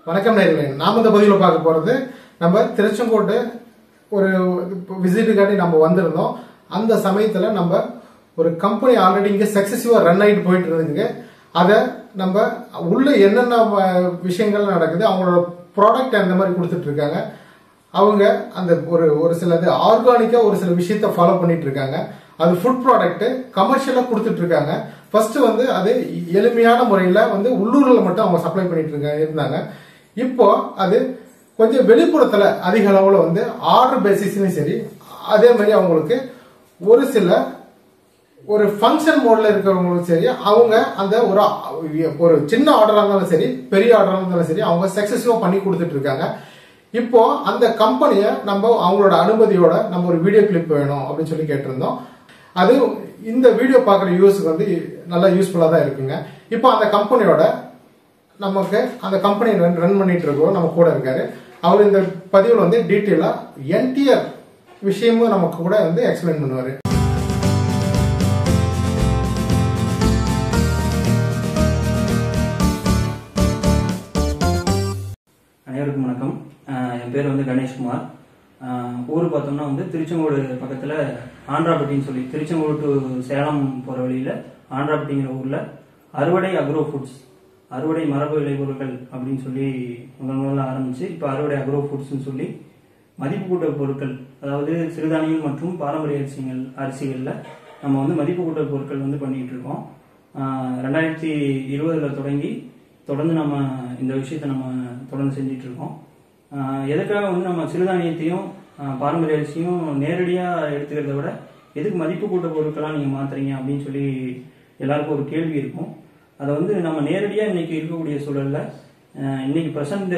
வணக்கம் நேர்களே நாம இந்த பதிவில் பார்க்க போறது நம்ம திருச்செங்கோட்டு ஒரு விசிட்டுக்காண்டி நம்ம வந்திருந்தோம் அந்த சமயத்துல நம்ம ஒரு கம்பெனி ஆல்ரெடி இங்க சக்சஸிவா ரன் ஆகிட்டு போயிட்டு இருந்துங்க அதை நம்ம உள்ள என்னென்ன வ- விஷயங்கள் நடக்குது அவங்களோட ப்ராடக்ட் அந்த மாதிரி கொடுத்துட்டு இருக்காங்க அவங்க அந்த ஒரு ஒரு சிலது ஆர்கானிக்கா ஒரு சில விஷயத்த ஃபாலோ பண்ணிட்டு இருக்காங்க அது ஃபுட் ப்ராடக்ட் கமர்ஷியலா கொடுத்துட்டு இருக்காங்க ஃபர்ஸ்ட் வந்து அது எளிமையான முறையில வந்து உள்ளூர்ல மட்டும் அவங்க சப்ளை பண்ணிட்டு இருக்காங்க இருந்தாங்க இப்போ அது கொஞ்சம் வெளிப்புறத்துல அதிக அளவுல வந்து ஆர்டர் பேசிஸ்லயும் சரி அதே மாதிரி அவங்களுக்கு ஒரு சில ஒரு ஃபங்க்ஷன் மோட்ல இருக்கிறவங்களும் சரி அவங்க அந்த ஒரு ஒரு சின்ன ஆர்டரா இருந்தாலும் சரி பெரிய ஆர்டரா இருந்தாலும் சரி அவங்க சக்சஸிவா பண்ணி கொடுத்துட்டு இருக்காங்க இப்போ அந்த கம்பெனியை நம்ம அவங்களோட அனுமதியோட நம்ம ஒரு வீடியோ கிளிப் வேணும் அப்படின்னு சொல்லி கேட்டிருந்தோம் அது இந்த வீடியோ பார்க்குற யூஸுக்கு வந்து நல்லா யூஸ்ஃபுல்லாக தான் இருக்குங்க இப்போ அந்த கம்பெனியோட நமக்கு அந்த கம்பெனி ரன் ரன் பண்ணிட்டு இருக்கோம் நம்ம கூட இருக்காரு அவர் இந்த பதிவில் வந்து டீட்டெயிலாக என்டிஆர் விஷயமும் நமக்கு கூட வந்து எக்ஸ்பிளைன் பண்ணுவார் அனைவருக்கும் வணக்கம் அஹ் என் பேர் வந்து கணேஷ்குமார் அஹ் ஊர் பார்த்தோம்னா வந்து திருச்செங்கோடு பக்கத்தில் ஆந்திராப்பட்டின்னு சொல்லி திருச்செங்கோடு டு சேலம் போகிற வழியில் ஆந்திராப்பட்டிங்கிற ஊரில் அறுவடை அக்ரோ ஃபுட்ஸ் அறுவடை மரபு விளைபொருட்கள் அப்படின்னு சொல்லி முதல் முதல்ல ஆரம்பிச்சு இப்போ அறுவடை அக்ரோ ஃபுட்ஸ்னு சொல்லி மதிப்பு கூட்டல் பொருட்கள் அதாவது சிறுதானியங்கள் மற்றும் பாரம்பரிய அரிசிகள் அரிசிகளில் நம்ம வந்து மதிப்பு கூட்டல் பொருட்கள் வந்து பண்ணிட்டு இருக்கோம் ஆஹ் ரெண்டாயிரத்தி இருபதுல தொடங்கி தொடர்ந்து நம்ம இந்த விஷயத்தை நம்ம தொடர்ந்து செஞ்சுட்டு இருக்கோம் ஆஹ் எதுக்காக வந்து நம்ம சிறுதானியத்தையும் ஆஹ் பாரம்பரிய அரிசியும் நேரடியாக எடுத்துக்கிறத விட எதுக்கு மதிப்பு கூட்ட பொருட்களாக நீங்கள் மாத்துறீங்க அப்படின்னு சொல்லி எல்லாருக்கும் ஒரு கேள்வி இருக்கும் அதை வந்து நம்ம நேரடியாக இன்னைக்கு இருக்கக்கூடிய சூழலில் ஆஹ் இன்னைக்கு ப்ரெசண்ட்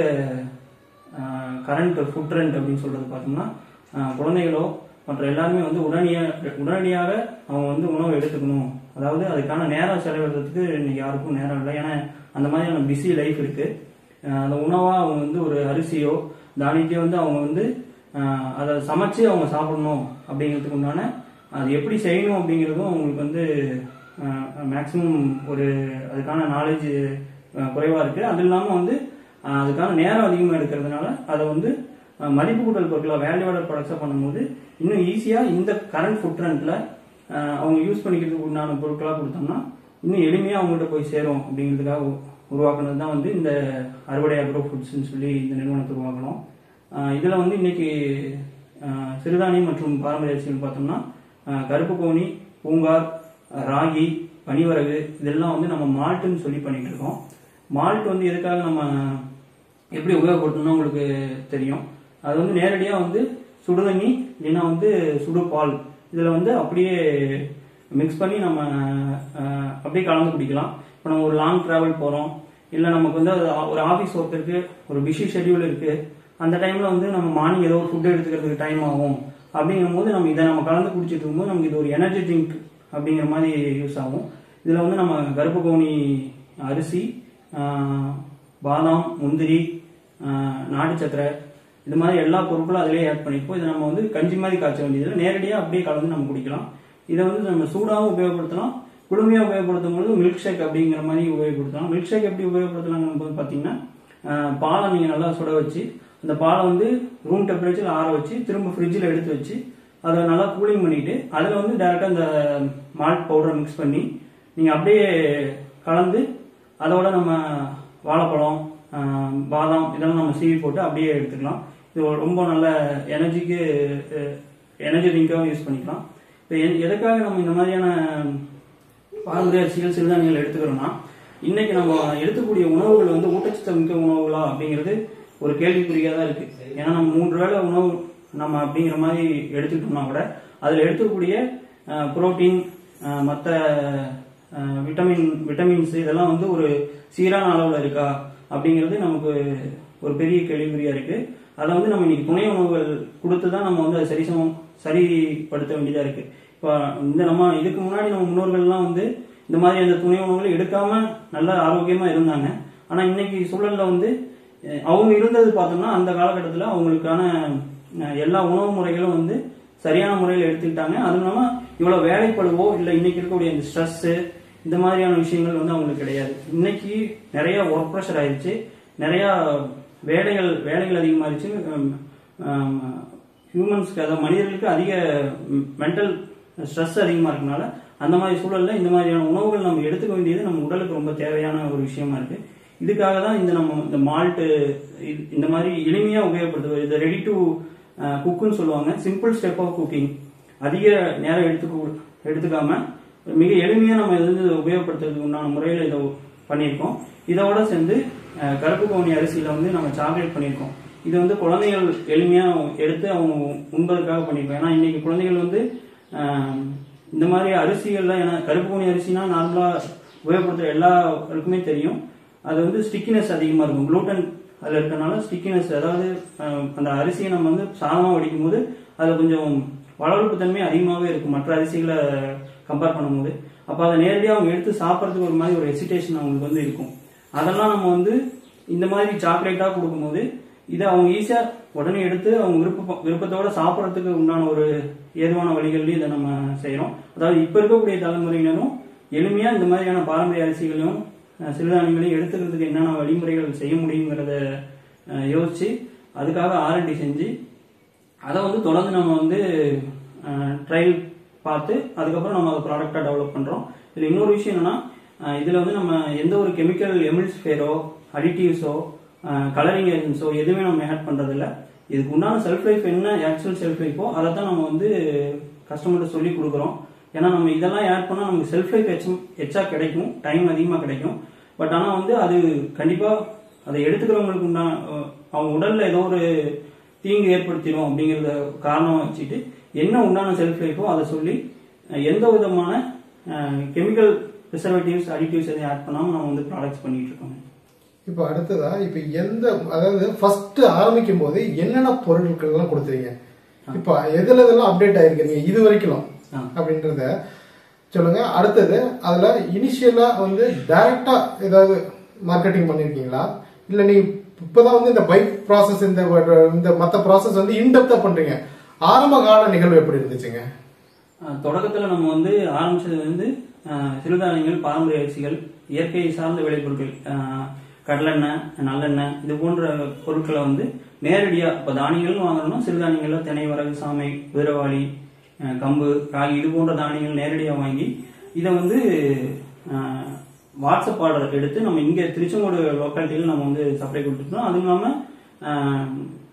கரண்ட் ஃபுட் ட்ரெண்ட் அப்படின்னு சொல்றது பார்த்தோம்னா ஆஹ் குழந்தைகளோ மற்ற எல்லாருமே வந்து உடனடியாக உடனடியாக அவங்க வந்து உணவு எடுத்துக்கணும் அதாவது அதுக்கான நேரம் செலவிடுறதுக்கு இன்னைக்கு யாருக்கும் நேரம் இல்லை ஏன்னா அந்த மாதிரியான பிஸி லைஃப் இருக்கு ஆஹ் அந்த உணவா அவங்க வந்து ஒரு அரிசியோ தானியத்தையோ வந்து அவங்க வந்து ஆஹ் அதை சமைச்சு அவங்க சாப்பிடணும் அப்படிங்கிறதுக்கு உண்டான அது எப்படி செய்யணும் அப்படிங்கிறதும் அவங்களுக்கு வந்து மேக்சிமம் ஒரு அதுக்கான நாலேஜ் குறைவா இருக்கு அது இல்லாம வந்து ஆஹ் அதுக்கான நேரம் அதிகமாக எடுக்கிறதுனால அதை வந்து ஆஹ் மதிப்பு கூட்டல் பொருட்களை வேல்யூவான ப்ராடக்ட்ஸாக பண்ணும்போது இன்னும் ஈஸியாக இந்த கரண்ட் ஃபுட் ட்ரெண்டில் அவங்க யூஸ் பண்ணிக்கிறதுக்கு உண்டான பொருட்களாக கொடுத்தோம்னா இன்னும் எளிமையாக அவங்கள்ட்ட போய் சேரும் அப்படிங்கிறதுக்காக உ- உருவாக்குனது தான் வந்து இந்த அறுவடை அக்ரோ ஃபுட்ஸ்னு சொல்லி இந்த நிறுவனத்தை உருவாக்கணும் ஆஹ் இதுல வந்து இன்னைக்கு ஆஹ் சிறுதானியம் மற்றும் பாரம்பரிய அரிசிகள் பார்த்தோம்னா ஆஹ் கருப்பு கோணி பூங்கார் ஆஹ் ராகி பனிவரகு இதெல்லாம் வந்து நம்ம மால்ட்டுன்னு சொல்லி பண்ணிட்டு இருக்கோம் மால்ட் வந்து எதுக்காக நம்ம எப்படி உபயோகப்படுத்தணும்னு உங்களுக்கு தெரியும் அது வந்து நேரடியாக வந்து சுடுதண்ணி இல்லைன்னா வந்து சுடு பால் இதில் வந்து அப்படியே மிக்ஸ் பண்ணி நம்ம ஆஹ், அப்படியே கலந்து குடிக்கலாம் இப்போ நம்ம ஒரு லாங் டிராவல் போகிறோம் இல்லை நமக்கு வந்து அது ஒரு ஆஃபீஸ் ஒர்க் இருக்கு ஒரு பிஸி ஷெட்யூல் இருக்கு அந்த டைம்ல வந்து நம்ம மார்னிங் ஏதோ ஒரு ஃபுட் எடுத்துக்கிறதுக்கு டைம் ஆகும் அப்படிங்கும் போது நம்ம இதை நம்ம கலந்து குடிச்சிட்டு இருக்கும்போது நமக்கு இது ஒரு எனர்ஜி ட்ரிங்க் அப்படிங்கிற மாதிரி யூஸ் ஆகும் இதில் வந்து நம்ம கருப்பு கவுனி அரிசி ஆஹ், பாதாம் முந்திரி ஆஹ், நாட்டு சக்கரை இது மாதிரி எல்லா பொருட்களும் அதிலே ஆட் பண்ணிப்போம் இதை நம்ம வந்து கஞ்சி மாதிரி காய்ச்ச வேண்டியதில்லை நேரடியாக அப்படியே கலந்து நம்ம குடிக்கலாம் இதை வந்து நம்ம சூடாகவும் உபயோகப்படுத்தலாம் குளுமையாக உபயோகப்படுத்தும் பொழுது மில்க் ஷேக் அப்படிங்கிற மாதிரி உபயோகப்படுத்தலாம் மில்க் ஷேக் எப்படி உபயோகப்படுத்தலாம்னு போது பார்த்தீங்கன்னா ஆஹ், பாலை நீங்கள் நல்லா சுட வச்சு அந்த பாலை வந்து ரூம் டெம்பரேச்சர் ஆற வச்சு திரும்ப ஃப்ரிட்ஜில் எடுத்து வச்சு அதை நல்லா கூலிங் பண்ணிட்டு அதில் வந்து டேரெக்டாக இந்த மால்ட் பவுடரை மிக்ஸ் பண்ணி நீங்கள் அப்படியே கலந்து அதோட நம்ம வாழைப்பழம் ஆஹ், பாதாம் இதெல்லாம் நம்ம சீவி போட்டு அப்படியே எடுத்துக்கலாம் இது ஒரு ரொம்ப நல்ல எனர்ஜிக்கு எனர்ஜி ட்ரிங்காகவும் யூஸ் பண்ணிக்கலாம் இப்போ எ- எதுக்காக நம்ம இந்த மாதிரியான பாரம்பரிய அரிசிகள் சிறுதானியங்கள் எடுத்துக்கிறோம்னா இன்னைக்கு நம்ம எடுத்துக்கூடிய உணவுகள் வந்து ஊட்டச்சத்து மிக்க உணவுகளா அப்படிங்கிறது ஒரு கேள்விக்குறியாக தான் இருக்கு ஏன்னா நம்ம மூன்று வேளை உணவு நம்ம அப்படிங்கிற மாதிரி எடுத்துக்கிட்டோம்னா கூட அதில் எடுத்துக்கூடிய புரோட்டீன் மற்ற விட்டமின் விட்டமின்ஸ் இதெல்லாம் வந்து ஒரு சீரான அளவில் இருக்கா அப்படிங்கிறது நமக்கு ஒரு பெரிய கேள்விக்குறியா இருக்கு அதை வந்து நம்ம இன்னைக்கு துணை உணவுகள் கொடுத்து தான் நம்ம வந்து அதை சரி சமம் சரிப்படுத்த வேண்டியதா இருக்கு இப்போ இந்த நம்ம இதுக்கு முன்னாடி நம்ம முன்னோர்கள்லாம் வந்து இந்த மாதிரி அந்த துணை உணவுகளை எடுக்காம நல்ல ஆரோக்கியமா இருந்தாங்க ஆனா இன்னைக்கு சூழல்ல வந்து அஹ், அவங்க இருந்தது பார்த்தோம்னா அந்த காலகட்டத்தில் அவங்களுக்கான அஹ், எல்லா உணவு முறைகளும் வந்து சரியான முறையில் எடுத்துக்கிட்டாங்க அதுவும் இல்லாமல் இவ்வளோ வேலைப்படுவோ இல்லை இன்னைக்கு இருக்கக்கூடிய இந்த ஸ்ட்ரெஸ்ஸு இந்த மாதிரியான விஷயங்கள் வந்து அவங்களுக்கு கிடையாது இன்னைக்கு நிறைய ஒர்க் ப்ரெஷர் ஆயிடுச்சு நிறைய வேலைகள் வேலைகள் அதிகமாகிடுச்சு ஹியூமன்ஸ்க்கு அதாவது மனிதர்களுக்கு அதிக மென்டல் ஸ்ட்ரெஸ் அதிகமாக இருக்கனால அந்த மாதிரி சூழல்ல இந்த மாதிரியான உணவுகள் நம்ம எடுத்துக்க வேண்டியது நம்ம உடலுக்கு ரொம்ப தேவையான ஒரு விஷயமா இருக்கு இதுக்காக தான் இந்த நம்ம இந்த மால்ட்டு இந்த மாதிரி எளிமையா உபயோகப்படுத்துவது இது ரெடி டு குக்குன்னு சொல்லுவாங்க சிம்பிள் ஸ்டெப் ஆஃப் குக்கிங் அதிக நேரம் எடுத்துக்க எடுத்துக்காம மிக எளிமையா நம்ம இது வந்து உபயோகப்படுத்துறதுக்கு உண்டான முறையில் இதை பண்ணியிருக்கோம் இதோட சேர்ந்து அஹ், கருப்பு கவுனி அரிசியில வந்து நம்ம சாக்லேட் பண்ணியிருக்கோம் இது வந்து குழந்தைகள் எளிமையா எடுத்து அவங்க உண்பதற்காக பண்ணியிருக்கோம் ஏன்னா இன்னைக்கு குழந்தைகள் வந்து அஹ், இந்த மாதிரி அரிசிகள்லாம் ஏன்னா கருப்பு கவுனி அரிசினா நார்மலா உபயோகப்படுத்துற எல்லாருக்குமே தெரியும் அது வந்து ஸ்டிக்கினஸ் அதிகமா இருக்கும் குளூட்டன் அதுல இருக்கனால ஸ்டிக்கினஸ் அதாவது அஹ், அந்த அரிசியை நம்ம வந்து சாதமா வடிக்கும் போது அதுல கொஞ்சம் வளர்ப்பு தன்மை அதிகமாகவே இருக்கும் மற்ற அரிசிகளை கம்பேர் பண்ணும்போது அப்போ அதை நேரடியாக அவங்க எடுத்து சாப்பிட்றதுக்கு ஒரு மாதிரி ஒரு ஹெசிடேஷன் அவங்களுக்கு வந்து இருக்கும் அதெல்லாம் நம்ம வந்து இந்த மாதிரி சாக்லேட்டாக கொடுக்கும்போது இதை அவங்க ஈஸியாக உடனே எடுத்து அவங்க விருப்ப விருப்பத்தோட சாப்பிட்றதுக்கு உண்டான ஒரு ஏதுவான வழிகள்லையும் இதை நம்ம செய்கிறோம் அதாவது இப்போ இருக்கக்கூடிய தலைமுறையினரும் எளிமையாக இந்த மாதிரியான பாரம்பரிய அரிசிகளையும் அஹ், சிறுதானியங்களையும் எடுத்துக்கிறதுக்கு என்னென்ன வழிமுறைகள் செய்ய முடியுங்கிறத அஹ், யோசிச்சு அதுக்காக ஆர்என்டி செஞ்சு அதை வந்து தொடர்ந்து நம்ம வந்து ட்ரையல் பார்த்து அதுக்கப்புறம் நம்ம அதை ப்ராடக்டாக டெவலப் பண்ணுறோம் இதில் இன்னொரு விஷயம் என்னன்னா அஹ் இதுல வந்து நம்ம எந்த ஒரு கெமிக்கல் எமில்ஸ்ஃபேரோ அடிட்டிவ்ஸோ கலரிங் ஏஜென்ட்ஸோ எதுவுமே நம்ம ஆட் பண்றதில்ல இதுக்கு உண்டான செல்ஃப் லைஃப் என்ன ஆக்சுவல் செல்ஃப் லைஃபோ அதை தான் நம்ம வந்து கஸ்டமர்கிட்ட சொல்லி கொடுக்குறோம் ஏன்னா நம்ம இதெல்லாம் ஆட் பண்ணால் நமக்கு செல்ஃப் லைஃப் எச்சும் எச்சா கிடைக்கும் டைம் அதிகமாக கிடைக்கும் பட் ஆனால் வந்து அது கண்டிப்பாக அதை எடுத்துக்கிறவங்களுக்கு உண்டான அஹ், அவங்க உடல்ல ஏதோ ஒரு தீங்கு ஏற்படுத்திடும் அப்படிங்கிறத காரணமா வச்சுட்டு என்ன உண்டான செல்ஃப் லைஃபோ அதை சொல்லி அஹ், எந்த விதமான கெமிக்கல் ப்ரிசர்வேட்டிவ்ஸ் அடிட்டிவ்ஸ் எதையும் ஆட் பண்ணாமல் நம்ம வந்து ப்ராடக்ட்ஸ் பண்ணிட்டு இருக்கோம் இப்போ அடுத்ததா இப்போ எந்த அதாவது ஃபர்ஸ்ட் ஆரம்பிக்கும் போது என்னென்ன பொருட்கள் எல்லாம் கொடுத்துறீங்க இப்போ எதுல இதெல்லாம் அப்டேட் ஆயிருக்கீங்க இது வரைக்கும் ஆ. அப்படின்றத சொல்லுங்க அடுத்தது அதுல இனிஷியலா வந்து டைரக்டா ஏதாவது மார்க்கெட்டிங் பண்ணிருக்கீங்களா இல்ல நீங்க இப்பதான் வந்து இந்த பைக் ப்ராசஸ் இந்த இந்த மத்த ப்ராசஸ் வந்து இன்டெப்தா பண்றீங்க ஆரம்ப கால நிகழ்வு எப்படி இருந்துச்சுங்க அஹ், தொடக்கத்துல நம்ம வந்து ஆரம்பிச்சது வந்து அஹ், சிறுதானியங்கள் பாரம்பரிய அரிசிகள் இயற்கை சார்ந்த விளைபொருட்கள் அஹ், கடலெண்ணெய் நல்லெண்ணெய் இது போன்ற பொருட்களை வந்து நேரடியா இப்ப தானியங்கள் வாங்குறோம்னா சிறுதானியங்கள்ல திணை வரகு சாமை குதிரவாளி அஹ், கம்பு ராகி இது போன்ற தானியங்கள் நேரடியா வாங்கி இதை வந்து அஹ், வாட்ஸ்அப் ஆர்டர் எடுத்து நம்ம இங்க திருச்செங்கோடு லோக்காலிட்டியில் நம்ம வந்து சப்ளை கொடுத்துருக்கோம் அதுவும் இல்லாம அஹ்,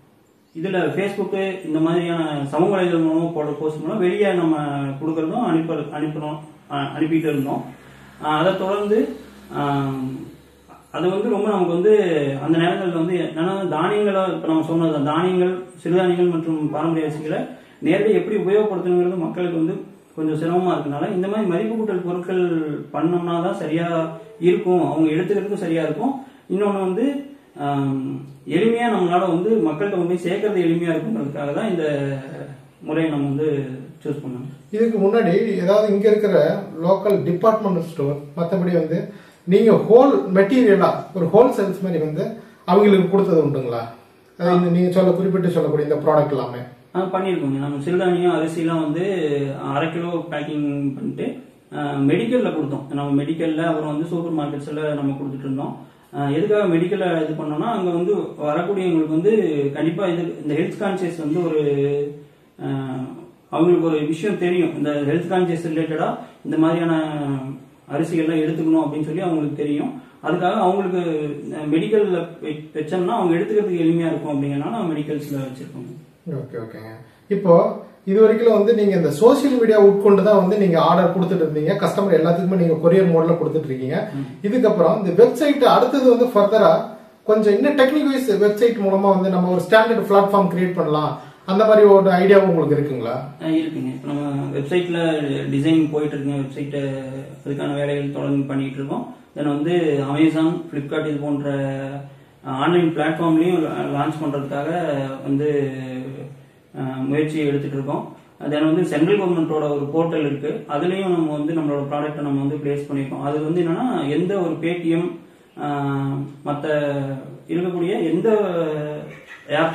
இதுல ஃபேஸ்புக்கு இந்த மாதிரியான சமூக வலைதளம் மூலமா போடுற போஸ்ட் மூலம் வெளியே நம்ம கொடுக்கறதும் அனுப்ப அனுப்புறோம் அஹ் அனுப்பிட்டு இருந்தோம் அஹ் அதை தொடர்ந்து அஹ், அது வந்து ரொம்ப நமக்கு வந்து அந்த நேரங்களில் வந்து என்னன்னா தானியங்களை இப்போ நம்ம சொன்னது தான், தானியங்கள் சிறுதானியங்கள் மற்றும் பாரம்பரிய அரிசிகளை நேரடி எப்படி உபயோகப்படுத்தணுங்கிறது மக்களுக்கு வந்து கொஞ்சம் சிரமமா இருக்கனால இந்த மாதிரி மதிப்பு கூட்டல் பொருட்கள் பண்ணோம்னா தான் சரியா இருக்கும் அவங்க எடுத்துக்கிறதுக்கும் சரியா இருக்கும் இன்னொன்று வந்து ஆம், எளிமையா நம்மளால வந்து மக்கள்கிட்ட கொண்டு போய் சேர்க்கறது எளிமையா இருக்குங்கிறதுக்காக தான் இந்த முறையை நம்ம வந்து சூஸ் பண்ணோம் இதுக்கு முன்னாடி ஏதாவது இங்க இருக்கிற லோக்கல் டிபார்ட்மெண்ட் ஸ்டோர் மற்றபடி வந்து நீங்க ஹோல் மெட்டீரியலா ஒரு ஹோல் சேல்ஸ் மாதிரி வந்து அவங்களுக்கு கொடுத்தது உண்டுங்களா அது இந்த நீங்க சொல்ல குறிப்பிட்டு சொல்லக்கூடிய இந்த ப்ராடக்ட் எல்லாமே ஆ பண்ணியிருக்கோங்க நம்ம சிறுதானியம் அரிசிலாம் வந்து அரை கிலோ பேக்கிங் பண்ணிட்டு மெடிக்கல்ல கொடுத்தோம் நம்ம மெடிக்கல்ல அப்புறம் வந்து சூப்பர் மார்க்கெட்ஸ்ல நம்ம கொடுத்துட்டு இருந்தோம் ஆ, எதுக்காக மெடிக்கல்ல இது பண்ணோம்னா அங்க வந்து வரக்கூடியவங்களுக்கு வந்து கண்டிப்பா இது இந்த ஹெல்த் கான்சியஸ் வந்து ஒரு ஆ, அவங்களுக்கு ஒரு விஷயம் தெரியும் இந்த ஹெல்த் கான்சியஸ் ரிலேட்டடா இந்த மாதிரியான அரிசிகள்லாம் எடுத்துக்கணும் அப்படின்னு சொல்லி அவங்களுக்கு தெரியும் அதுக்காக அவங்களுக்கு மெடிக்கல்ல வச்சோம்னா அவங்க எடுத்துக்கிறதுக்கு எளிமையா இருக்கும் அப்படிங்கறனால மெடிக்கல்ஸ்ல வச்சிருக்கோம் ஓகே ஓகேங்க இப்போ இது வரைக்கும் வந்து நீங்க இந்த சோஷியல் மீடியா உட்கொண்டு தான் வந்து நீங்க ஆர்டர் கொடுத்துட்டு இருந்தீங்க கஸ்டமர் எல்லாத்துக்குமே நீங்க கொரியர் மோட்ல கொடுத்துட்டு இருக்கீங்க இதுக்கப்புறம் இந்த வெப்சைட் அடுத்தது வந்து ஃபர்தரா கொஞ்சம் இன்னும் டெக்னிக் வைஸ் வெப்சைட் மூலமா வந்து நம்ம ஒரு ஸ்டாண்டர்ட் பிளாட்ஃபார்ம் கிரியேட் பண்ணலாம் அந்த மாதிரி ஒரு ஐடியாவும் உங்களுக்கு இருக்குங்களா ஆஹ் இருக்குங்க இப்போ நம்ம வெப்சைட்ல டிசைன் போயிட்டு இருக்குங்க வெப்சைட் அதுக்கான வேலைகள் தொடர்ந்து பண்ணிட்டு இருக்கோம் தென் வந்து அமேசான் பிளிப்கார்ட் இது போன்ற ஆன்லைன் பிளாட்ஃபார்ம்லையும் லான்ச் பண்றதுக்காக வந்து ஆஹ் முயற்சி எடுத்துட்டு இருக்கோம் தென் வந்து சென்ட்ரல் கவர்மெண்ட்டோட ஒரு போர்ட்டல் இருக்கு அதுலயும் நம்ம வந்து நம்மளோட ப்ராடக்ட்டை நம்ம வந்து பிளேஸ் பண்ணியிருக்கோம் அது வந்து என்னன்னா எந்த ஒரு பேடிஎம் மற்ற இருக்கக்கூடிய எந்த ஆப்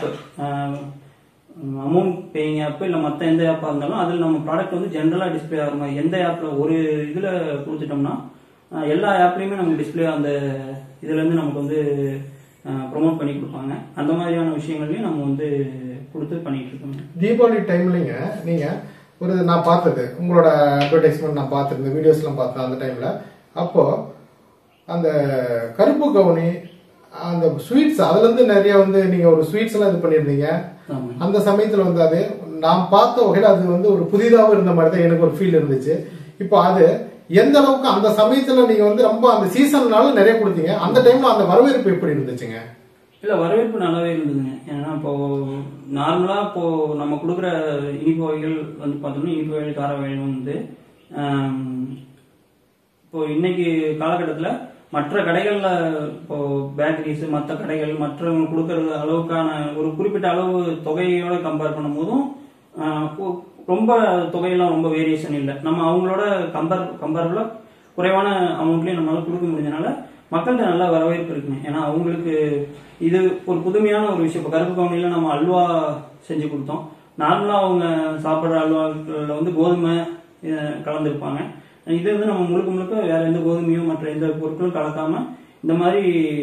அமௌண்ட் பேயிங் ஆப் இல்லை மற்ற எந்த ஆப்பாக இருந்தாலும் அதில் நம்ம ப்ராடக்ட் வந்து ஜென்ரலாக டிஸ்ப்ளே ஆகிற மாதிரி எந்த ஆப்பில் ஒரு இதில் கொடுத்துட்டோம்னா அஹ், எல்லா ஆப்லேயுமே நமக்கு டிஸ்ப்ளே அந்த இதுலேருந்து நமக்கு வந்து ப்ரோமோட் பண்ணி கொடுப்பாங்க அந்த மாதிரியான விஷயங்களையும் நம்ம வந்து கொடுத்து பண்ணிட்டு இருக்கோம் தீபாவளி டைம்லங்க நீங்க ஒரு நான் பார்த்தது உங்களோட அட்வர்டைஸ்மெண்ட் நான் பார்த்துருந்தேன் வீடியோஸ்லாம் பார்த்தேன் அந்த டைம்ல அப்போ அந்த கருப்பு கவுனி அந்த ஸ்வீட்ஸ் அதுல இருந்து நிறைய வந்து நீங்க ஒரு ஸ்வீட்ஸ் எல்லாம் இது பண்ணியிருந்தீங்க ஆமா அந்த சமயத்துல வந்து அது நான் பார்த்த வகையில அது வந்து ஒரு புதிதாக இருந்த மாதிரி தான் எனக்கு ஒரு ஃபீல் இருந்துச்சு இப்போ அது எந்த அளவுக்கு அந்த சமயத்துல நீங்க வந்து ரொம்ப அந்த சீசன்னால நிறைய கொடுத்தீங்க அந்த டைம்ல அந்த வரவேற்பு எப்படி இருந்துச்சுங்க இல்ல வரவேற்பு நல்லாவே இருந்ததுங்க ஏன்னா இப்போ நார்மலா இப்போ நம்ம கொடுக்குற இனிப்பு வகைகள் வந்து பார்த்தோம்னா இனிப்பு வகைகள் கார வகைகள் வந்து ஆம், இப்போ இன்னைக்கு காலகட்டத்துல மற்ற கடைகள்ல இப்போ பேக்கரிஸ் மற்ற கடைகள் மற்றவங்க கொடுக்கறது அளவுக்கான ஒரு குறிப்பிட்ட அளவு தொகையோட கம்பேர் பண்ணும்போதும் ஆஹ், ஒ- ரொம்ப தொகையெல்லாம் ரொம்ப வேரியேஷன் இல்லை நம்ம அவங்களோட கம்பேர் கம்பேரபிளா குறைவான அமௌண்ட்லயும் நம்மளால கொடுக்க முடிஞ்சனால மக்கள்கிட்ட நல்ல வரவேற்பு இருக்குங்க ஏன்னா அவங்களுக்கு இது ஒரு புதுமையான ஒரு விஷயம் இப்போ கருப்பு கவுனியில நம்ம அல்வா செஞ்சு கொடுத்தோம் நார்மலா அவங்க சாப்பிட்ற அல்வாக்கள்ல வந்து கோதுமை அஹ், கலந்திருப்பாங்க இது வந்து நம்ம முழுக்க முழுக்க வேற எந்த கோதுமையும் மற்ற எந்த பொருட்களும் கலக்காம இந்த மாதிரி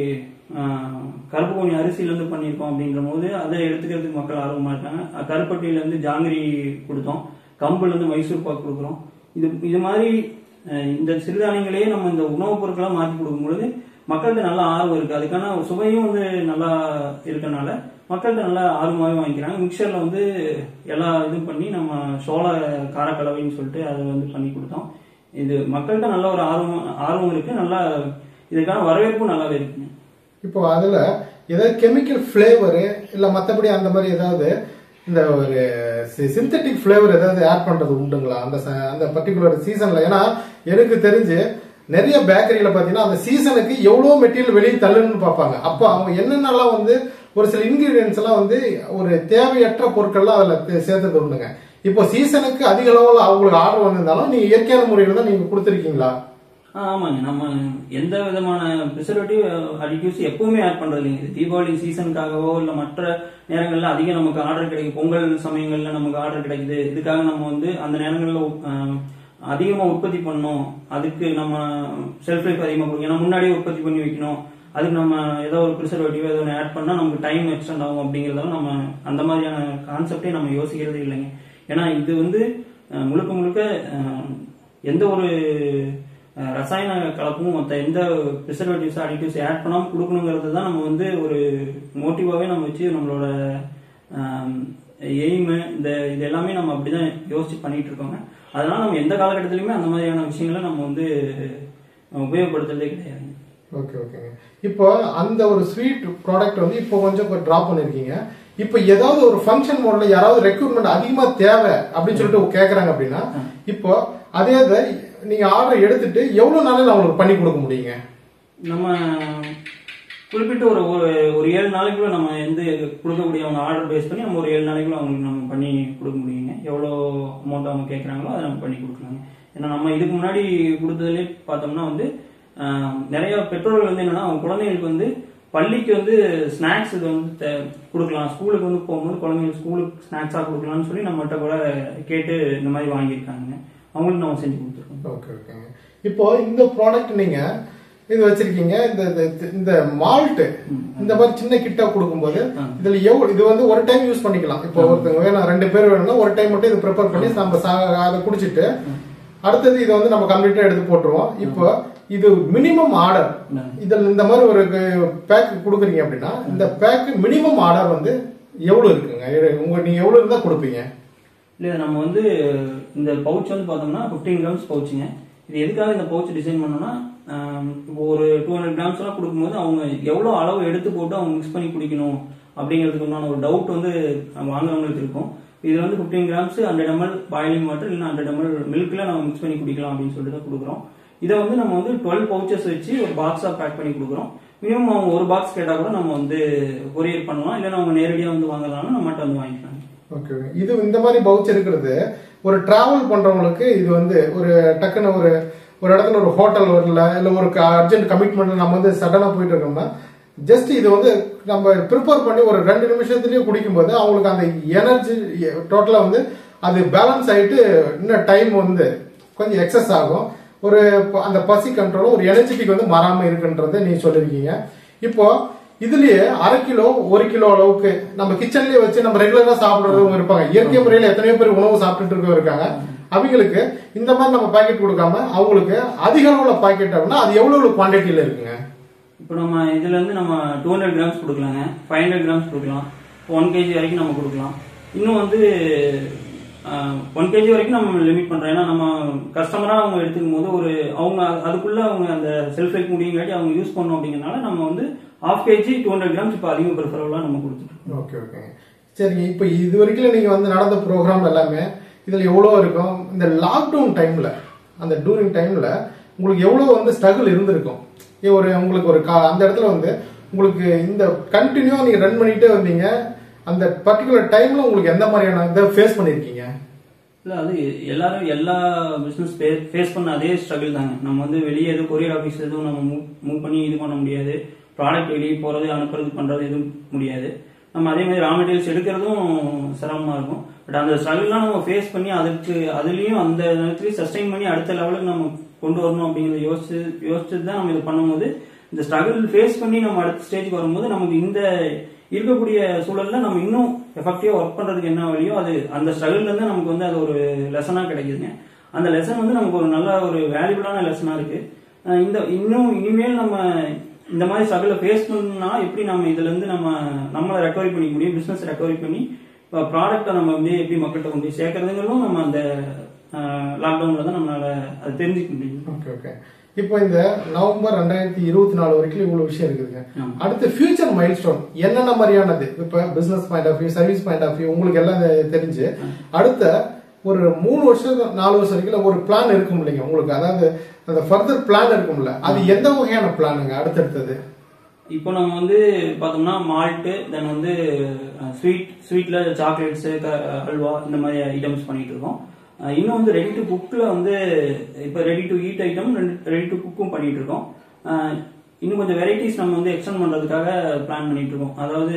ஆஹ், கருப்பு கோணி அரிசியில இருந்து பண்ணியிருக்கோம் அப்படின்ற போது அதை எடுத்துக்கிறதுக்கு மக்கள் ஆர்வமா இருக்காங்க அஹ், கருப்பட்டியில இருந்து ஜாங்கிரி கொடுத்தோம் கம்புல இருந்து மைசூர் பாக்கு கொடுக்குறோம் இது இது மாதிரி அஹ், இந்த சிறுதானியங்களையே நம்ம இந்த உணவுப் பொருட்களா மாற்றி கொடுக்கும்பொழுது மக்கள்கிட்ட நல்ல ஆர்வம் இருக்கு அதுக்கான ஒரு சுவையும் வந்து நல்லா இருக்கனால மக்கள்கிட்ட நல்லா ஆர்வமாகவே வாங்கிக்கிறாங்க மிக்சர்ல வந்து எல்லா இதுவும் பண்ணி நம்ம சோள காரக்கலவைன்னு சொல்லிட்டு அதை வந்து பண்ணி கொடுத்தோம் இது மக்கள்கிட்ட நல்ல ஒரு ஆர்வம் ஆர்வம் இருக்கு நல்லா இதுக்கான வரவேற்பும் நல்லாவே இருக்குங்க இப்போ அதுல ஏதாவது கெமிக்கல் ஃப்ளேவரு இல்ல மத்தபடி அந்த மாதிரி ஏதாவது இந்த ஒரு சிந்தட்டிக் ஃப்ளேவர் ஏதாவது ஆட் பண்றது உண்டுங்களா அந்த ச- அந்த பர்டிகுலர் சீசன்ல ஏன்னா எனக்கு தெரிஞ்சு நிறைய பேக்கரியில பாத்தீங்கன்னா அந்த சீசனுக்கு எவ்வளவு மெட்டீரியல் வெளியே தள்ளுன்னு பார்ப்பாங்க அப்போ அவங்க என்னென்னலாம் வந்து ஒரு சில இன்கிரீடியன்ஸ் எல்லாம் வந்து ஒரு தேவையற்ற பொருட்கள்லாம் அதுல தே- சேர்த்தது உண்டுங்க இப்போ சீசனுக்கு அதிக அளவில் அவங்களுக்கு ஆர்டர் வந்திருந்தாலும் நீங்க இயற்கையான முறையில தான் நீங்க கொடுத்துருக்கீங்களா ஆ, ஆமாங்க நம்ம எந்த விதமான ப்ரிசர்வேட்டிவ் அடிட்டிவ்ஸ் எப்பவுமே ஆட் பண்றது இல்லைங்க இது தீபாவளி சீசனுக்காகவோ இல்ல மற்ற நேரங்கள்ல அதிகம் நமக்கு ஆர்டர் கிடைக்கும் பொங்கல் சமயங்கள்ல நமக்கு ஆர்டர் கிடைக்குது இதுக்காக நம்ம வந்து அந்த நேரங்கள்ல ஆ, அதிகமா உற்பத்தி பண்ணணும் அதுக்கு நம்ம ஷெல்ஃப் லைஃப் அதிகமா கொடுக்கணும் ஏன்னா முன்னாடியே உற்பத்தி பண்ணி வைக்கணும் அதுக்கு நம்ம ஏதோ ஒரு ப்ரிசர்வேட்டிவ் ஏதோ ஒன்று ஆட் பண்ணா நமக்கு டைம் எக்ஸ்டெண்ட் ஆகும் அப்படிங்கறதால நம்ம அந்த மாதிரியான கான்செப்டே நம்ம யோசிக்கிறதே இல்லைங்க ஏன்னா இது வந்து அஹ், முழுக்க முழுக்க அஹ், எந்த ஒரு அஹ், ரசாயன கலப்பும் மற்ற எந்த ப்ரிசர்வேட்டிவ்ஸ் அடிட்டிவ்ஸ் ஆட் பண்ணாமல் கொடுக்கணுங்கிறது தான் நம்ம வந்து ஒரு மோட்டிவாவே நம்ம வச்சு நம்மளோட எய்மு இந்த இது எல்லாமே நம்ம அப்படிதான் யோசிச்சு பண்ணிட்டு இருக்கோங்க அதனால நம்ம எந்த காலகட்டத்திலுமே அந்த மாதிரியான விஷயங்களை நம்ம வந்து அஹ், உபயோகப்படுத்துறதே கிடையாதுங்க ஓகே ஓகேங்க இப்போ அந்த ஒரு ஸ்வீட் ப்ராடக்ட் வந்து இப்போ கொஞ்சம் ட்ராப் பண்ணிருக்கீங்க இப்போ ஏதாவது ஒரு ஃபங்க்ஷன் மோட்ல யாராவது ரெக்ரூட்மெண்ட் அதிகமா தேவை அப்படின்னு சொல்லிட்டு கேக்குறாங்க அப்படின்னா இப்போ அதே இதை நீங்க ஆர்டர் எடுத்துட்டு எவ்வளவு நாளில் அவங்களுக்கு பண்ணி கொடுக்க முடியுங்க நம்ம குறிப்பிட்ட ஒரு ஒரு ஒரு ஏழு நாளைக்குள்ள நம்ம எந்த கொடுக்கக்கூடிய அவங்க ஆர்டர் பேஸ் பண்ணி நம்ம ஒரு ஏழு நாளைக்குள்ள அவங்களுக்கு நம்ம பண்ணி கொடுக்க முடியுங்க எவ்வளோ அமௌண்ட் அவங்க கேட்குறாங்களோ அதை நம்ம பண்ணி கொடுக்கலாங்க ஏன்னா நம்ம இதுக்கு முன்னாடி கொடுத்ததுலேயே பார்த்தோம்னா வந்து ஆஹ், நிறைய பெற்றோர்கள் வந்து என்னன்னா அவங்க குழந்தைங்களுக்கு வந்து பள்ளிக்கு வந்து ஸ்நாக்ஸ் இது வந்து தே- கொடுக்கலாம் ஸ்கூலுக்கு வந்து போகும்போது குழந்தைங்களுக்கு ஸ்கூலுக்கு ஸ்நாக்ஸாக கொடுக்கலாம்னு சொல்லி நம்மகிட்ட கூட கேட்டு இந்த மாதிரி வாங்கியிருக்காங்க அவங்களுக்கு நம்ம செஞ்சு கொடுத்துருக்கோம் ஓகே ஓகேங்க இப்போ இந்த ப்ராடக்ட் நீங்க இது வச்சிருக்கீங்க இந்த இந்த- இந்த மால்ட் இந்த மாதிரி சின்ன கிட்டா கொடுக்கும்போது இதுல எவ்வளவு இது வந்து ஒரு டைம் யூஸ் பண்ணிக்கலாம் இப்போ ஒருத்தவங்க வேணும் ரெண்டு பேர் வேணும்னா ஒரு டைம் மட்டும் இது ப்ரிப்பேர் பண்ணி நம்ம சா- அதை குடிச்சிட்டு அடுத்தது இதை வந்து நம்ம கம்ப்ளீட்டா எடுத்து போட்டுருவோம் இப்போ இது மினிமம் ஆர்டர் இதில் இந்த மாதிரி ஒரு பேக் கொடுக்குறீங்க அப்படின்னா இந்த பேக் மினிமம் ஆர்டர் வந்து எவ்வளவு இருக்குங்க எ- உங்க நீங்க எவ்வளவு இருந்தா கொடுப்பீங்க இல்ல நம்ம வந்து இந்த பவுச் வந்து பார்த்தோம்னா 15 கிராம்ஸ் பவுச்சுங்க இது எதுக்காக இந்த பவுச் டிசைன் பண்ணோம்னா ஆம், இப்போ ஒரு டூ ஹண்ட்ரட் கிராம்ஸ் எல்லாம் கொடுக்கும்போது அவங்க எவ்வளவு அளவு எடுத்து போட்டு அவங்க மிக்ஸ் பண்ணி குடிக்கணும் அப்படிங்கிறதுக்கு உண்டான ஒரு டவுட் வந்து வாங்குறவங்களுக்கு இருக்கும் இது வந்து 15 grams hundred ML boiling water இல்லைன்னா ஹண்ட்ரட் எம்எல் மில்க்ல நம்ம மிக்ஸ் பண்ணி குடிக்கலாம் அப்படின்னு சொல்லிட்டு தான் கொடுக்குறோம் இதை வந்து நம்ம வந்து டுவெல் பவுச்சஸ் வச்சு ஒரு பாக்ஸா பேக் பண்ணி கொடுக்குறோம் மினிமம் அவங்க ஒரு பாக்ஸ் கேட்டா கூட நம்ம வந்து கொரியர் பண்ணலாம் இல்லைன்னா அவங்க நேரடியாக வந்து வாங்கலாம்னு நம்மகிட்ட வந்து வாங்கிக்கலாம் ஓகே இது இந்த மாதிரி பவுச் இருக்கிறது ஒரு டிராவல் பண்றவங்களுக்கு இது வந்து ஒரு டக்குன்னு ஒரு ஒரு இடத்துல ஒரு ஹோட்டல் வரல இல்ல ஒரு அர்ஜென்ட் கமிட்மெண்ட் நம்ம வந்து சடனா போயிட்டு இருக்கோம்னா ஜஸ்ட் இது வந்து நம்ம ப்ரிப்பேர் பண்ணி ஒரு ரெண்டு நிமிஷத்துலயே குடிக்கும்போது அவங்களுக்கு அந்த எனர்ஜி டோட்டலா வந்து அது பேலன்ஸ் ஆயிட்டு இன்னும் டைம் வந்து கொஞ்சம் எக்ஸஸ் ஆகும் ஒரு ப- அந்த பசி கண்ட்ரோலும் ஒரு எனர்ஜெட்டிக் வந்து மாறாம இருக்குன்றதை நீங்க சொல்லிருக்கீங்க இப்போ இதுலயே அரை கிலோ ஒரு கிலோ அளவுக்கு நம்ம கிச்சன்லயே வச்சு நம்ம ரெகுலரா சாப்பிடுறவங்க இருப்பாங்க இயற்கை முறையில எத்தனையோ பேர் உணவு சாப்பிட்டுட்டு இருக்கவங்க இருக்காங்க அவங்களுக்கு இந்த மாதிரி நம்ம பாக்கெட் கொடுக்காம அவங்களுக்கு அதிக அளவுல பாக்கெட் அப்படின்னா அது எவ்வளவு குவான்டிட்டியில இருக்குங்க இப்போ நம்ம இதுல இருந்து நம்ம டூ ஹண்ட்ரட் கிராம்ஸ் கொடுக்கலாங்க ஃபைவ் ஹண்ட்ரட் கிராம்ஸ் கொடுக்கலாம் ஒன் கேஜி வரைக்கும் நம்ம கொடுக்கலாம் இன்னும் வந்து ஒன் கேஜி வரைக்கும் நம்ம லிமிட் பண்றோம் ஏன்னா நம்ம கஸ்டமரா அவங்க எடுத்துக்கும் போது ஒரு அவங்க அதுக்குள்ள அவங்க அந்த செல்ஃப் ஹெல்ப் முடியுங்காட்டி அவங்க யூஸ் பண்ணோம் அப்படிங்கறனால நம்ம வந்து half KG two hundred grams இப்போ அதிகம் ப்ரிஃபரபுளாக நம்ம கொடுத்துட்டு ஓகே ஓகேங்க சரிங்க இப்போ இது வரைக்கும் நீங்க வந்து நடந்த ப்ரோக்ராம் எல்லாமே இதுல எவ்வளோ இருக்கும் இந்த லாக்டவுன் டைம்ல அந்த டூரிங் டைம்ல உங்களுக்கு எவ்வளோ வந்து ஸ்ட்ரகிள் இருந்திருக்கும் ஏ, ஒரு உங்களுக்கு ஒரு கா அந்த இடத்துல வந்து உங்களுக்கு இந்த கண்டினியூவா நீங்க ரன் பண்ணிட்டே வந்தீங்க அந்த பர்டிகுலர் டைம்ல உங்களுக்கு எந்த மாதிரியான இதை ஃபேஸ் பண்ணிருக்கீங்க இல்ல அது எல்லாரும் எல்லா பிசினஸ் ஃபேஸ் பண்ண அதே ஸ்ட்ரகிள் தாங்க நம்ம வந்து வெளியே எதுவும் கொரியர் ஆஃபீஸ் எதுவும் நம்ம மூவ் மூவ் பண்ணி இது பண்ண முடியாது ப்ராடக்ட் வெளியே போறது அனுப்புறது பண்றது எதுவும் முடியாது நம்ம அதே மாதிரி ரா மெட்டீரியல்ஸ் எடுக்கிறதும் சிரமமா இருக்கும் பட் அந்த ஸ்ட்ரகிள்லாம் நம்ம ஃபேஸ் பண்ணி அதுக்கு அதுலயும் அந்த நேரத்துலயும் சஸ்டைன் பண்ணி அடுத்த லெவலுக்கு நம்ம கொண்டு வரணும் அப்படிங்கறத யோசிச்சு யோசிச்சு தான் நம்ம இது பண்ணும்போது இந்த ஸ்ட்ரகிள் ஃபேஸ் பண்ணி நம்ம அடுத்த ஸ்டேஜ்க்கு வரும்போது நமக்கு இந்த இருக்கக்கூடிய சூழல்ல நம்ம இன்னும் எஃபெக்டிவா ஒர்க் பண்றதுக்கு என்ன வழியோ அது அந்த ஸ்ட்ரகிள்ல இருந்து நமக்கு வந்து அது ஒரு லெசனா கிடைக்குதுங்க அந்த லெசன் வந்து நமக்கு ஒரு நல்ல ஒரு வேல்யூபிளான லெசனா இருக்கு அஹ் இந்த இன்னும் இனிமேல் நம்ம இந்த மாதிரி ஸ்ட்ரகிளை ஃபேஸ் பண்ணா எப்படி நம்ம இதுல இருந்து நம்ம நம்மளை ரெக்கவரி பண்ணிக்க முடியும் பிசினஸ் ரெக்கவரி பண்ணி ப்ராடக்ட்டை நம்ம வந்து எப்படி மக்கள்கிட்ட கொண்டு போய் சேர்க்கறதுங்களும் நம்ம அந்த லாக்டவுன்ல தான் நம்மளால அது தெரிஞ்சுக்க முடியும் ஓகே ஓகே இப்போ இந்த நவம்பர் ரெண்டாயிரத்தி இருபத்தி நாலு வரைக்கும் இவ்வளவு விஷயம் இருக்குதுங்க ஆமா. அடுத்த ஃபியூச்சர் மைல்ஸ்டோன் என்னென்ன மாதிரியானது இப்ப business point of view service point of view உங்களுக்கு எல்லாம் இது தெரிஞ்சு அடுத்த ஒரு மூணு வருஷம் நாலு வருஷம் வரைக்கும் ஒரு பிளான் இருக்கும் இல்லைங்க உங்களுக்கு அதாவது அந்த ஃபர்தர் பிளான் இருக்கும்ல அது எந்த வகையான பிளானுங்க அடுத்தடுத்தது இப்போ நம்ம வந்து பார்த்தோம்னா மால்ட்டு தென் வந்து ஸ்வீட் ஸ்வீட்ல சாக்லேட்ஸ் அல்வா இந்த மாதிரி ஐட்டம்ஸ் பண்ணிட்டு இருக்கோம் அஹ் இன்னும் வந்து ரெடி டு குக்கில் வந்து இப்போ ready to eat item ready to குக்கும் பண்ணிட்டு இருக்கோம் அஹ் இன்னும் கொஞ்சம் வெரைட்டிஸ் நம்ம வந்து எக்ஸ்டெண்ட் பண்றதுக்காக பிளான் பண்ணிட்டு இருக்கோம் அதாவது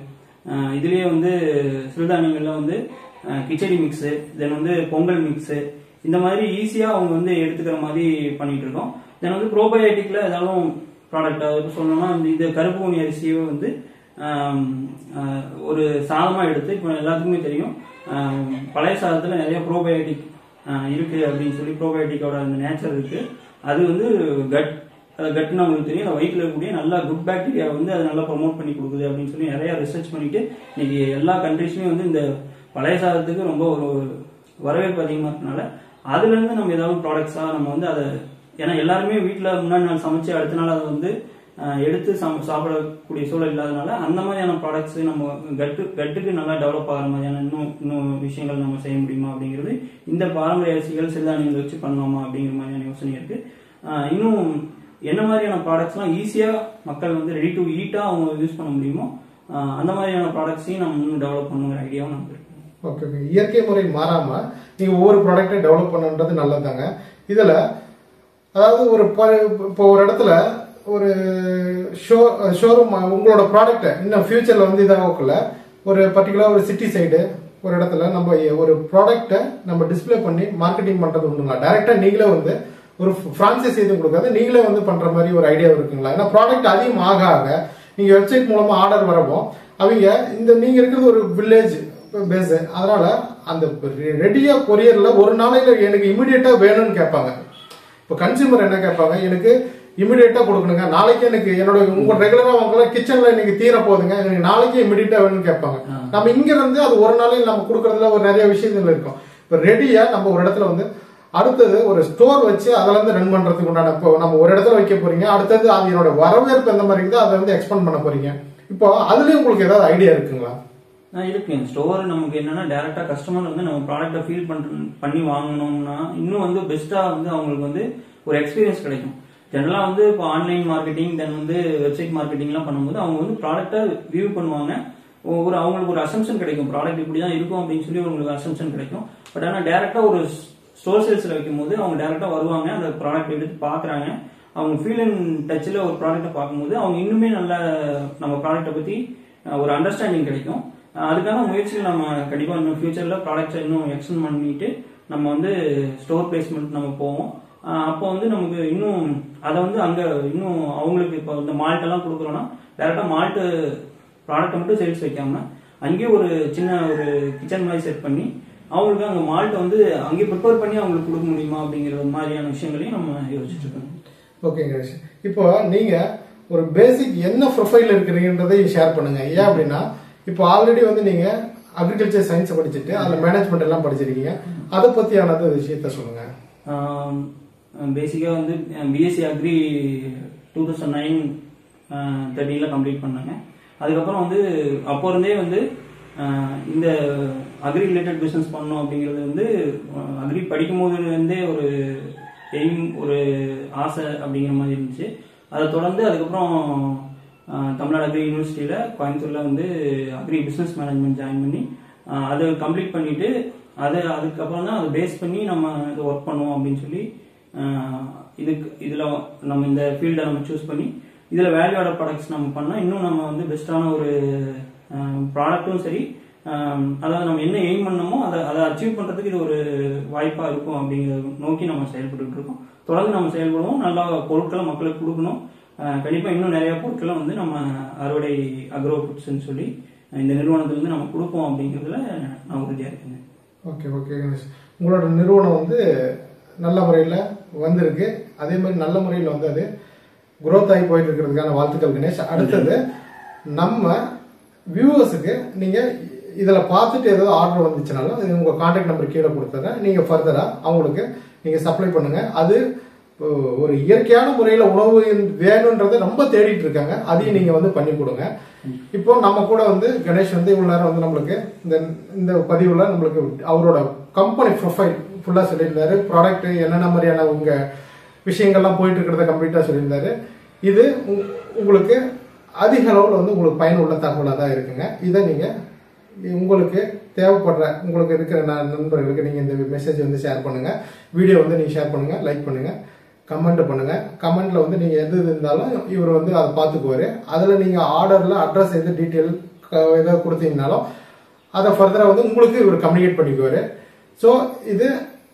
அஹ் இதுலயே வந்து சிறுதானியங்கள்ல வந்து அஹ் கிச்சடி மிக்ஸு தென் வந்து பொங்கல் மிக்ஸு இந்த மாதிரி ஈஸியா அவங்க வந்து எடுத்துக்கிற மாதிரி பண்ணிட்டு இருக்கோம் தென் வந்து ப்ரோபயோட்டிக்ல ஏதாவது ப்ராடக்ட் அதாவது சொல்லணும்னா இந்த இது கருப்பு ஊனி அரிசியை வந்து ஆம், ஆஹ், ஒரு சாதமா எடுத்து இப்போ எல்லாத்துக்குமே தெரியும் ஆம், பழைய சாதத்துல நிறைய ப்ரோபயோட்டிக் இருக்கு அப்படின்னு சொல்லி ப்ரோபயோட்டிக்கோட அந்த நேச்சர் இருக்கு அது வந்து கட் கட்னு நம்மளுக்கு தெரியும் அந்த வயிற்றுல இருக்கக்கூடிய நல்ல குட் பாக்டீரியா வந்து அது நல்லா ப்ரொமோட் பண்ணி கொடுக்குது அப்படின்னு சொல்லி நிறைய ரிசர்ச் பண்ணிட்டு இன்னைக்கு எல்லா கண்ட்ரீஸ்லயும் வந்து இந்த பழைய சாதத்துக்கு ரொம்ப ஒரு வரவேற்பு அதிகமா இருக்கனால அதுல இருந்து நம்ம ஏதாவது ப்ராடக்ட்ஸா நம்ம வந்து அதை ஏன்னா எல்லாருமே வீட்ல முன்னாடி நாள் சமைச்சு அடுத்த நாள் அதை வந்து அஹ், எடுத்து சம- சாப்பிடக்கூடிய சூழல் இல்லாதனால அந்த மாதிரியான ப்ராடக்ட்ஸ் நம்ம கட்டு கட்டுக்கு நல்லா டெவலப் ஆகிற மாதிரியான இன்னும் இன்னும் விஷயங்கள் நம்ம செய்ய முடியுமா அப்படிங்கிறது இந்த பாரம்பரிய அரிசிகள் சிறுதானியங்கள் வச்சு பண்ணலாமா அப்படிங்கிற மாதிரியான யோசனை இருக்கு அஹ், இன்னும் என்ன மாதிரியான ப்ராடக்ட்ஸ்லாம் ஈஸியா மக்கள் வந்து ரெடி டு ஈட்டா அவங்க யூஸ் பண்ண முடியுமோ அஹ், அந்த மாதிரியான ப்ராடக்ட்ஸையும் நம்ம இன்னும் டெவலப் பண்ணுங்கிற ஐடியாவும் நமக்கு இருக்கு ஓகே ஓகே இயற்கை முறை மாறாம நீங்க ஒவ்வொரு ப்ராடக்ட்டை டெவலப் பண்ணுன்றது நல்லதுதாங்க இதுல அதாவது ஒரு ப- இப்போ ஒரு இடத்துல ஒரு ஷோ ஷோரூம் உங்களோட ப்ராடக்ட்டை இன்னும் ஃபியூச்சர்ல வந்து இதாகல ஒரு பர்டிகுலர் ஒரு சிட்டி சைடு ஒரு இடத்துல நம்ம ஒரு ப்ராடக்ட்டை நம்ம டிஸ்ப்ளே பண்ணி மார்க்கெட்டிங் பண்றது உண்டுங்களா டைரக்டா நீங்களே வந்து ஒரு ஃப்ரான்சைஸ் எதுவும் கொடுக்காது நீங்களே வந்து பண்ற மாதிரி ஒரு ஐடியா இருக்குங்களா ஏன்னா ப்ராடக்ட் அதிகம் ஆக ஆக நீங்க வெப்சைட் மூலமா ஆர்டர் வரப்போ அவங்க இந்த நீங்க இருக்கிறது ஒரு வில்லேஜ் பேஸ் அதனால அந்த ரெடியா கொரியர்ல ஒரு நாளையில எனக்கு இமிடியேட்டா வேணும்னு கேட்பாங்க இப்போ கன்சியூமர் என்ன கேட்பாங்க எனக்கு இமிடியேட்டா கொடுக்கணுங்க நாளைக்கு எனக்கு என்னோட உங்க ரெகுலரா வாங்கல கிச்சன்ல இன்னைக்கு தீர போகுதுங்க எனக்கு நாளைக்கு இமிடியேட்டா வேணும்னு கேட்பாங்க நம்ம இங்க இருந்து அது ஒரு நாளைக்கு நம்ம கொடுக்கறதுல ஒரு நிறைய விஷயங்கள் இருக்கும் இப்போ ரெடியா நம்ம ஒரு இடத்துல வந்து அடுத்தது ஒரு ஸ்டோர் வச்சு அதுல இருந்து ரன் பண்றதுக்கு உண்டான இப்போ நம்ம ஒரு இடத்துல வைக்க போறீங்க அடுத்தது அது என்னோட வரவேற்பு எந்த மாதிரி இருக்குதோ அதை வந்து எக்ஸ்பெண்ட் பண்ண போறீங்க இப்போ அதுலயும் உங்களுக்கு ஏதாவது ஐடியா இருக்குங்களா ஆ, இருக்கு ஸ்டோர் நமக்கு என்னன்னா டைரக்டா கஸ்டமர் வந்து நம்ம ப்ராடக்ட்டை ஃபீல் பண்ற பண்ணி வாங்கணும்னா இன்னும் வந்து பெஸ்டா வந்து அவங்களுக்கு வந்து ஒரு எக்ஸ்பீரியன்ஸ் கிடைக்கும் ஜெனரலா வந்து இப்போ ஆன்லைன் மார்க்கெட்டிங் தென் வந்து வெப்சைட் மார்க்கெட்டிங்லாம் பண்ணும்போது அவங்க வந்து ப்ராடக்ட்டை வியூ பண்ணுவாங்க ஒரு அவங்களுக்கு ஒரு அசம்ஷன் கிடைக்கும் ப்ராடக்ட் இப்படி தான் இருக்கும் அப்படின்னு சொல்லி அவங்களுக்கு அசம்ஷன் கிடைக்கும் பட் ஆனால் டேரக்டா ஒரு ஸ்டோர் சேல்ஸ்ல வைக்கும் போது அவங்க டேரக்டா வருவாங்க அந்த ப்ராடக்ட் எடுத்து பாக்குறாங்க அவங்க ஃபீல் அண்ட் டச்சில் ஒரு ப்ராடக்ட்டை பார்க்கும்போது அவங்க இன்னுமே நல்ல நம்ம ப்ராடக்ட்டை பத்தி அஹ், ஒரு அண்டர்ஸ்டாண்டிங் கிடைக்கும் அஹ், அதுக்கான முயற்சிகள் நம்ம கண்டிப்பா இன்னும் ஃபியூச்சர்ல ப்ராடக்ட்ஸை இன்னும் எக்ஸ்டெண்ட் பண்ணிட்டு நம்ம வந்து ஸ்டோர் பிளேஸ்மெண்ட் நம்ம போவோம் அஹ், அப்போ வந்து நமக்கு இன்னும் அதை வந்து அங்க இன்னும் அவங்களுக்கு இப்போ இந்த மால்ட் எல்லாம் கொடுக்குறோம்னா டேரெக்டாக மால்ட்டு ப்ராடக்ட்டை மட்டும் சேல்ஸ் வைக்காம அங்கேயே ஒரு சின்ன ஒரு கிச்சன் மாதிரி செட் பண்ணி அவங்களுக்கு அங்கே மால்ட்டை வந்து அங்கேயே ப்ரிப்பேர் பண்ணி அவங்களுக்கு கொடுக்க முடியுமா அப்படிங்கிற மாதிரியான விஷயங்களையும் நம்ம யோசிச்சுட்டு இருக்கோம் ஓகே கணேஷ் இப்போ நீங்க ஒரு பேசிக் என்ன ப்ரொஃபைல் இருக்கிறீங்கன்றதை ஷேர் பண்ணுங்க ஏன் அப்படின்னா இப்போ ஆல்ரெடி வந்து நீங்க அக்ரிகல்ச்சர் சயின்ஸ் படிச்சுட்டு அதுல மேனேஜ்மெண்ட் எல்லாம் படிச்சிருக்கீங்க அதை பத்தியானது விஷயத்த சொல்லுங்க பேசிக்காக வந்து BSc agri two thousand nine தேர்ட்டியில் கம்ப்ளீட் பண்ணாங்க அதுக்கப்புறம் வந்து அப்போ இருந்தே வந்து ஆஹ், இந்த அக்ரி ரிலேட்டட் பிஸ்னஸ் பண்ணணும் அப்படிங்கிறது வந்து அக்ரி படிக்கும் போதுலேருந்தே ஒரு எய்ம் ஒரு ஆசை அப்படிங்கிற மாதிரி இருந்துச்சு அதை தொடர்ந்து அதுக்கப்புறம் ஆஹ், தமிழ்நாடு அக்ரி யூனிவர்சிட்டியில் கோயம்புத்தூரில் வந்து அக்ரி பிஸ்னஸ் மேனேஜ்மெண்ட் ஜாயின் பண்ணி ஆஹ், அதை கம்ப்ளீட் பண்ணிட்டு அதை அதுக்கப்புறம் தான் அதை பேஸ் பண்ணி நம்ம இதை ஒர்க் பண்ணுவோம் அப்படின்னு சொல்லி ஆஹ், இதுக்கு இதில் நம்ம இந்த ஃபீல்டை நம்ம சூஸ் பண்ணி இதில் வேல்யூ ஆட ப்ராடக்ட்ஸ் நம்ம பண்ணால் இன்னும் நம்ம வந்து பெஸ்ட்டான ஒரு ப்ராடக்ட்டும் சரி ஆஹ், அதாவது நம்ம என்ன எய்ம் பண்ணமோ அதை அதை அச்சீவ் பண்ணுறதுக்கு இது ஒரு வாய்ப்பாக இருக்கும் அப்படிங்கிறத நோக்கி நம்ம செயல்பட்டுட்டு இருக்கோம் தொடர்ந்து நம்ம செயல்படுவோம் நல்லா பொருட்களை மக்களுக்கு கொடுக்கணும் ஆஹ், கண்டிப்பா இன்னும் நிறைய பொருட்களை வந்து நம்ம அறுவடை அக்ரோ ஃபுட்ஸ்ன்னு சொல்லி இந்த நிறுவனத்துல இருந்து நம்ம கொடுப்போம் அப்படிங்கிறதுல நான் உறுதியா இருக்கேன் ஓகே ஓகே கணேஷ் உங்களோட நிறுவனம் வந்து நல்ல முறையில் வந்திருக்கு அதே மாதிரி நல்ல முறையில் வந்து அது growth ஆகி போயிட்டு இருக்கிறதுக்கான வாழ்த்துக்கள் கணேஷ் அடுத்தது நம்ம வியூவர்ஸுக்கு நீங்க இதுல பார்த்துட்டு ஏதாவது ஆர்டர் வந்துச்சுனாலும் இது உங்க கான்டாக்ட் நம்பர் கீழே கொடுத்துறேன் நீங்க ஃபர்தரா அவங்களுக்கு நீங்க சப்ளை பண்ணுங்க அது ஓ, ஒரு இயற்கையான முறையில உணவு வேணும்ன்றதை ரொம்ப தேடிட்டு இருக்காங்க அதையும் நீங்க வந்து பண்ணி கொடுங்க இப்போ நம்ம கூட வந்து கணேஷ் வந்து இவ்வளவு நேரம் வந்து நம்மளுக்கு இந்த இந்த பதிவுல நம்மளுக்கு அவரோட கம்பெனி ப்ரொஃபைல் ஃபுல்லா சொல்லியிருந்தாரு ப்ராடக்ட் என்னென்ன மாதிரியான உங்க விஷயங்கள்லாம் போயிட்டு இருக்கிறத கம்ப்ளீட்டா சொல்லியிருந்தாரு இது உங்க- உங்களுக்கு அதிக அளவில் வந்து உங்களுக்கு பயனுள்ள தகவலாக தான் இருக்குங்க இதை நீங்க உங்களுக்கு தேவைப்படுற உங்களுக்கு இருக்கிற ந- நண்பர்களுக்கு நீங்க இந்த மெசேஜ் வந்து ஷேர் பண்ணுங்க வீடியோ வந்து நீங்க ஷேர் பண்ணுங்க லைக் பண்ணுங்க கமெண்ட் பண்ணுங்க கமெண்ட்ல வந்து நீங்க எது இருந்தாலும் இவர் வந்து அதை பார்த்துக்குவாரு அதுல நீங்க ஆர்டர்ல அட்ரஸ் எது டீட்டெயில் ஏதாவது கொடுத்தீங்கனாலும் அதை ஃபர்தரா வந்து உங்களுக்கு இவர் கம்யூனிகேட் பண்ணிக்குவாரு ஸோ இது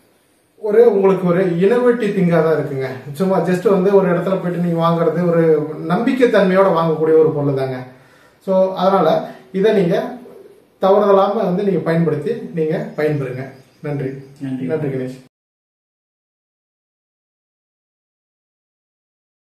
ஒரு உங்களுக்கு ஒரு இனோவேட்டிவ் திங்காக தான் இருக்குங்க சும்மா ஜஸ்ட் வந்து ஒரு இடத்துல போயிட்டு நீங்க வாங்குறது ஒரு நம்பிக்கை தன்மையோட வாங்கக்கூடிய ஒரு பொருள் தாங்க ஸோ அதனால இதை நீங்க தவறுதலாம வந்து நீங்க பயன்படுத்தி நீங்க பயன்பெறுங்க நன்றி நன்றி நன்றி கணேஷ்